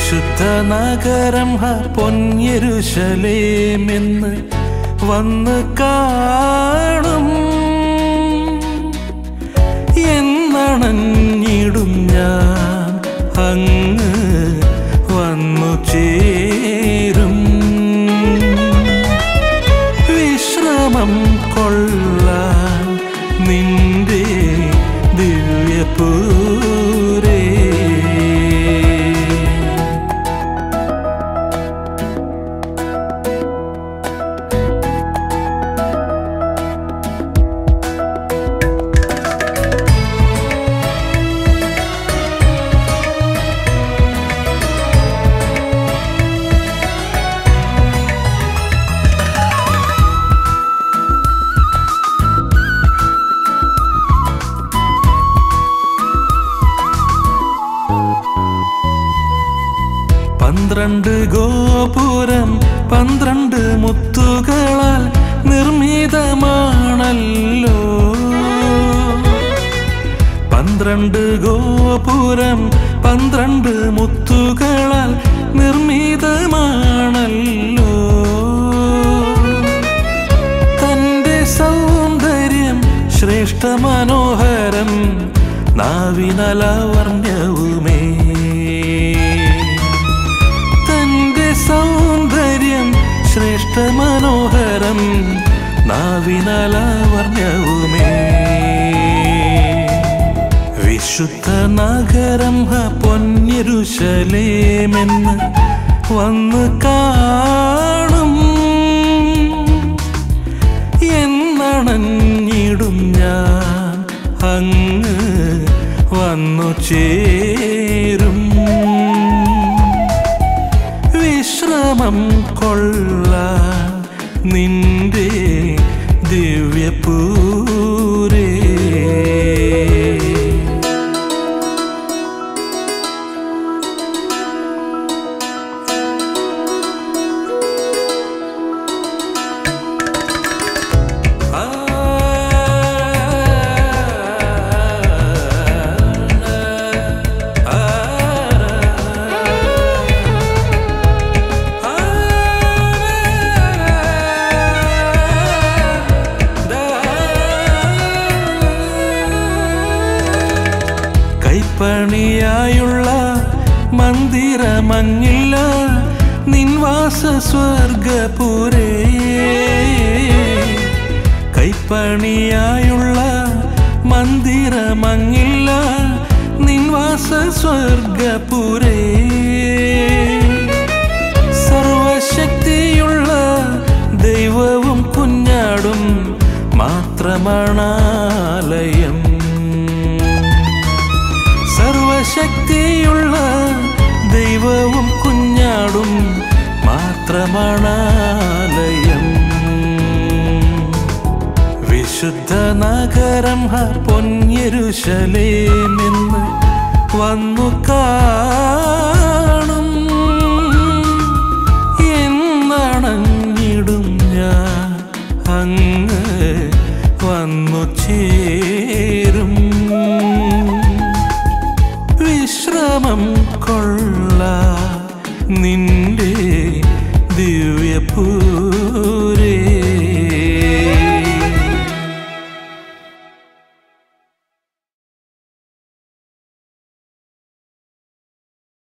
വിശുദ്ധ നഗരം ഹ പൊന്യരുശലേമെന്ന് വന്ന് കാണും എന്നണഞ്ഞിടും ഞാൻ അങ്ങ് വന്നു ചേരും വിശ്രമം കൊള്ളാൻ നിന്റെ ദിവ്യപൂരേ പന്ത്രണ്ട് ഗോപുരം പന്ത്രണ്ട് മുത്തുകളാൽ നിർമ്മിതമാണല്ലോ പന്ത്രണ്ട് ഗോപുരം പന്ത്രണ്ട് മുത്തുകളാൽ നിർമ്മിതമാണല്ലോ തന്റെ സൗന്ദര്യം ശ്രേഷ്ഠ മനോഹരം നാവിനലവർണ്യവുമേ തന്റെ സൗന്ദര്യം ശ്രേഷ്ഠ മനോഹരം നാവിനലവർണ്യവുമേ വിശുദ്ധ നഗരം ഹ പൊന്യരുശലേമെന്ന് വന്ന് കാണും എന്നണഞ്ഞിടും ഞാൻ അങ്ങ് വന്നു ചേരും വിശ്രമം കൊള്ളാൻ നിന്റെ ദിവ്യപൂരേ കൈപ്പണിയായുള്ള മന്ദിരമങ്ങില്ല നിൻവാസ സ്വർഗപുരേ കൈപ്പണിയായുള്ള മന്ദിരമങ്ങില്ല നിൻവാസ സ്വർഗപുരേ സർവശക്തിയുള്ള ദൈവവും കുഞ്ഞാടും മാത്രമാണാലയം സർവശക്തിയുള്ള ദൈവവും കുഞ്ഞാടും മാത്രമാണാലയം വിശുദ്ധ നഗരം ഹ പൊന്യരുശലേമെന്ന് വന്നു കാണും എന്നണഞ്ഞിടും ഞാൻ അങ്ങ് വന്നു ചേരും വിശ്രമം കൊള്ള നിന്റെ